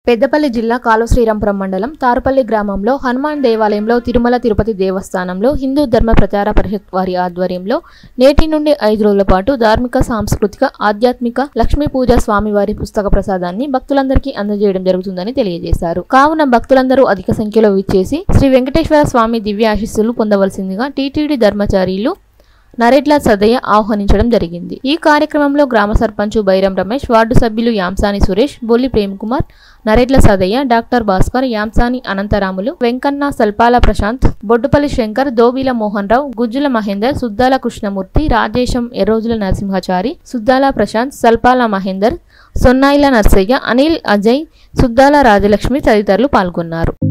పెద్దపల్లి జిల్లా కాలువశ్రీరాంపురం మండలం తారుపల్లి గ్రామంలో హనుమాన్ దేవాలయంలో తిరుమల తిరుపతి దేవస్థానంలో హిందూ ధర్మ ప్రచార పరిషత్ వారి ఆధ్వర్యంలో నేటి నుండి ఐదు రోజుల పాటు ధార్మిక సాంస్కృతిక ఆధ్యాత్మిక లక్ష్మీ పూజ స్వామివారి పుస్తక ప్రసాదాన్ని భక్తులందరికీ అందజేయడం జరుగుతుందని తెలియజేశారు కావున భక్తులందరూ అధిక సంఖ్యలో విచ్చేసి శ్రీ వెంకటేశ్వర స్వామి దివ్య ఆశీస్సులు పొందవలసిందిగా టీటీడీ ధర్మచారీలు నరేట్ల సదయ్య ఆహ్వానించడం జరిగింది ఈ కార్యక్రమంలో గ్రామ సర్పంచ్ బైరం రమేష్ వార్డు సభ్యులు యాంసాని సురేష్ బొల్లి ప్రేమ్ కుమార్ నరేట్ల సదయ్య డాక్టర్ భాస్కర్ యాంసాని అనంతరాములు వెంకన్న సల్పాల ప్రశాంత్ బొడ్డుపల్లి శంకర్ దోబీల మోహన్ రావు గుజ్జుల మహేందర్ సుద్దాల కృష్ణమూర్తి రాజేశం ఎర్రోజుల నరసింహాచారి సుద్దాల ప్రశాంత్ సల్పాల మహేందర్ సొన్నాయిల నర్సయ్య అనిల్ అజయ్ సుద్దాల రాజలక్ష్మి తదితరులు పాల్గొన్నారు